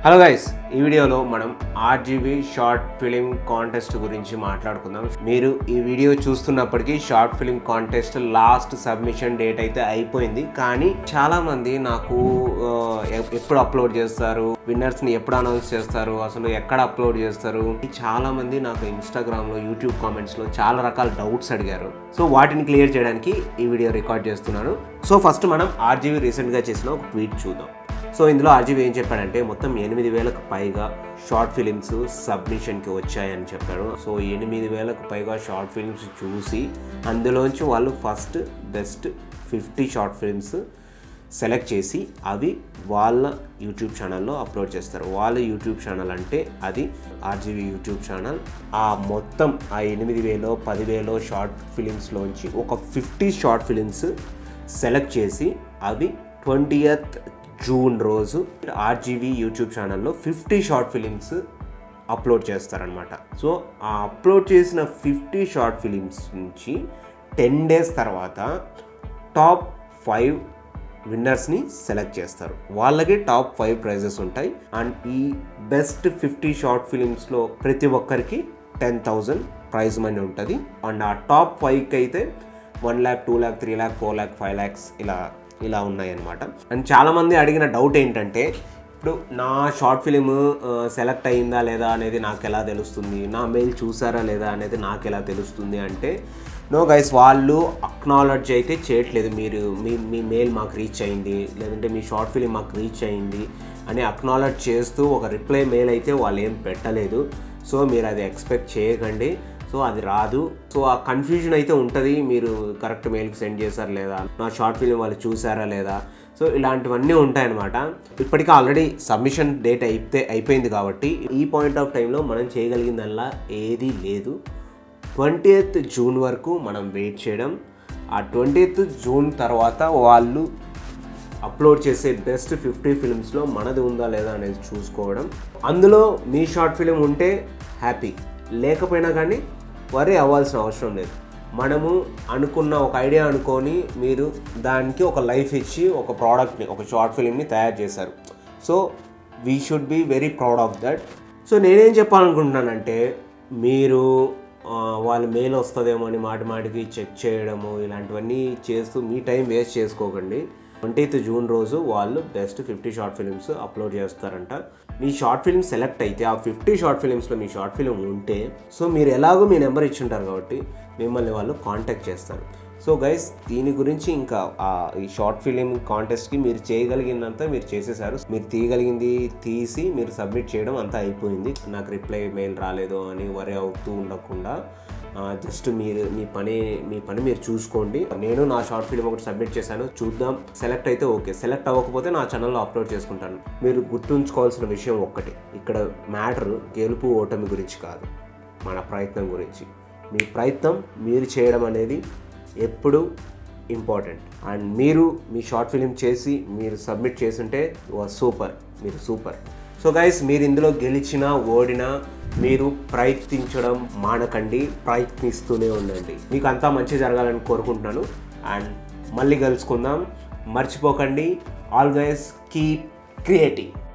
hello guys ఈ వీడియోలో మనం ఆర్జీబీ షార్ట్ ఫిలిం కాంటెస్ట్ గురించి మాట్లాడుకుందాం మీరు ఈ వీడియో చూస్తున్నప్పటికీ short film contest last submission date అయితే అయిపోయింది కానీ చాలా మంది నాకు ఆ, ఎప్- ఎప్పుడు అప్లోడ్ చేస్తారు విన్నర్స్ ని ఎప్పుడు అనౌన్స్ చేస్తారు అసలు ఎక్కడ అప్లోడ్ చేస్తారు చాలా మంది నాకు ఇన్స్టాగ్రామ్ లో యూట్యూబ్ కామెంట్స్ లో చాలా రకాల డౌట్స్ అడిగారు సో వాటిని క్లియర్ చేయడానికి ఈ వీడియో రికార్డ్ చేస్తున్నాను సో ఫస్ట్ మనం ఆర్జీబీ రీసెంట్ గా చేసిన ఒక ట్వీట్ చూద్దాం సో ఇందులో ఆర్జీవీ ఏం చెప్పాడంటే మొత్తం ఎనిమిది వేలకు పైగా షార్ట్ ఫిలిమ్స్ సబ్మిషన్కి వచ్చాయని చెప్పాడు సో ఎనిమిది వేలకు పైగా షార్ట్ ఫిలిమ్స్ చూసి అందులోంచి వాళ్ళు first best fifty short films select చేసి అవి వాళ్ళ యూట్యూబ్ ఛానల్లో అప్లోడ్ చేస్తారు వాళ్ళ యూట్యూబ్ ఛానల్ అంటే అది ఆర్జీవీ యూట్యూబ్ ఛానల్ ఆ మొత్తం ఆ ఎనిమిది వేలో పదివేలో షార్ట్ ఫిలిమ్స్లోంచి ఒక ఫిఫ్టీ షార్ట్ ఫిలిమ్స్ సెలెక్ట్ చేసి అవి ట్వంటీయత్ జూన్ రోజు ఆర్జీవీ యూట్యూబ్ ఛానల్లో ఫిఫ్టీ షార్ట్ ఫిలిమ్స్ అప్లోడ్ చేస్తారనమాట సో ఆ అప్లోడ్ చేసిన ఫిఫ్టీ షార్ట్ ఫిలిమ్స్ నుంచి టెన్ డేస్ తర్వాత టాప్ ఫైవ్ విన్నర్స్ని సెలెక్ట్ చేస్తారు వాళ్ళకి టాప్ ఫైవ్ ప్రైజెస్ ఉంటాయి అండ్ ఈ బెస్ట్ ఫిఫ్టీ షార్ట్ ఫిలిమ్స్లో ప్రతి ఒక్కరికి టెన్ థౌజండ్ ప్రైజ్ మనీ ఉంటుంది అండ్ ఆ టాప్ ఫైవ్కి అయితే one lakh two lakh three lakh four lakh five lakhs ఇలా ఇలా ఉన్నాయన్నమాట అండ్ చాలామంది అడిగిన డౌట్ ఏంటంటే ఇప్పుడు నా షార్ట్ ఫిలిం సెలెక్ట్ అయిందా లేదా అనేది నాకు ఎలా తెలుస్తుంది నా మెయిల్ చూసారా లేదా అనేది నాకు ఎలా తెలుస్తుంది అంటే నో గైస్ వాళ్ళు అక్నాలడ్జ్ అయితే చేయట్లేదు మీరు మీ మీ మెయిల్ మాకు రీచ్ అయింది లేదంటే మీ షార్ట్ ఫిలిం మాకు రీచ్ అయింది అని అక్నాలడ్జ్ చేస్తూ ఒక రిప్లై మెయిల్ అయితే వాళ్ళు ఏం పెట్టలేదు సో మీరు అది ఎక్స్పెక్ట్ చేయకండి సో అది రాదు సో ఆ కన్ఫ్యూజన్ అయితే ఉంటుంది మీరు కరెక్ట్ మెయిల్కి సెండ్ చేశారా లేదా నా షార్ట్ ఫిలిం వాళ్ళు చూసారా లేదా సో ఇలాంటివన్నీ ఉంటాయన్నమాట ఇప్పటికీ ఆల్రెడీ సబ్మిషన్ డేట్ అయితే అయిపోయింది కాబట్టి ఈ పాయింట్ ఆఫ్ టైంలో మనం చేయగలిగిందల్లా ఏదీ లేదు ట్వంటీ జూన్ వరకు మనం వెయిట్ చేయడం ఆ ట్వంటీ జూన్ తర్వాత వాళ్ళు అప్లోడ్ చేసే బెస్ట్ ఫిఫ్టీ ఫిల్మ్స్లో మనది ఉందా లేదా అనేది చూసుకోవడం అందులో మీ షార్ట్ ఫిలిం ఉంటే హ్యాపీ లేకపోయినా కానీ వరి అవ్వాల్సిన అవసరం లేదు మనము అనుకున్న ఒక ఐడియా అనుకొని మీరు దానికి ఒక లైఫ్ ఇచ్చి ఒక ప్రోడక్ట్ని ఒక షార్ట్ ఫిలింని తయారు చేశారు so we should be very proud of that so నేనేం చెప్పాలనుకుంటున్నానంటే మీరు ఆ, వాళ్ళ మెయిల్ వస్తుందేమో అని మాటి మాటికి చెక్ చేయడము ఇలాంటివన్నీ చేస్తూ మీ టైం వేస్ట్ చేసుకోకండి ట్వంటీత్ జూన్ రోజు వాళ్ళు best fifty short films upload చేస్తారంట మీ షార్ట్ ఫిల్మ్ సెలెక్ట్ అయితే ఆ ఫిఫ్టీ షార్ట్ ఫిలిమ్స్లో మీ షార్ట్ ఫిలిం ఉంటే సో మీరు ఎలాగో మీ నెంబర్ ఇచ్చుంటారు కాబట్టి మిమ్మల్ని వాళ్ళు కాంటాక్ట్ చేస్తారు సో గైస్ దీని గురించి ఇంకా ఆ ఈ షార్ట్ ఫిలిం కాంటెస్ట్కి మీరు చేయగలిగినంత మీరు చేసేసారు మీరు తీయగలిగింది తీసి మీరు సబ్మిట్ చేయడం అంతా అయిపోయింది నాకు రిప్లై మెయిల్ రాలేదు అని వరి అవుతూ ఉండకుండా జస్ట్ మీరు మీ పని మీ పని మీరు చూసుకోండి నేను నా షార్ట్ ఫిలిం ఒకటి సబ్మిట్ చేశాను చూద్దాం సెలెక్ట్ అయితే ఓకే సెలెక్ట్ అవ్వకపోతే నా ఛానల్లో అప్లోడ్ చేసుకుంటాను మీరు గుర్తుంచుకోవాల్సిన విషయం ఒక్కటి ఇక్కడ మ్యాటర్ గెలుపు ఓటమి గురించి కాదు మన ప్రయత్నం గురించి మీ ప్రయత్నం మీరు చేయడం అనేది ఎప్పుడు ఇంపార్టెంట్ అండ్ మీరు మీ షార్ట్ ఫిలిం చేసి మీరు సబ్మిట్ చేసుంటే సూపర్ మీరు సూపర్ సో గైస్ మీరు ఇందులో గెలిచినా ఓడినా మీరు ప్రయత్నించడం మానకండి ప్రయత్నిస్తూనే ఉండండి మీకు అంతా మంచి జరగాలని కోరుకుంటున్నాను అండ్ మళ్ళీ కలుసుకుందాం మర్చిపోకండి ఆల్వేస్ కీప్ క్రియేటివ్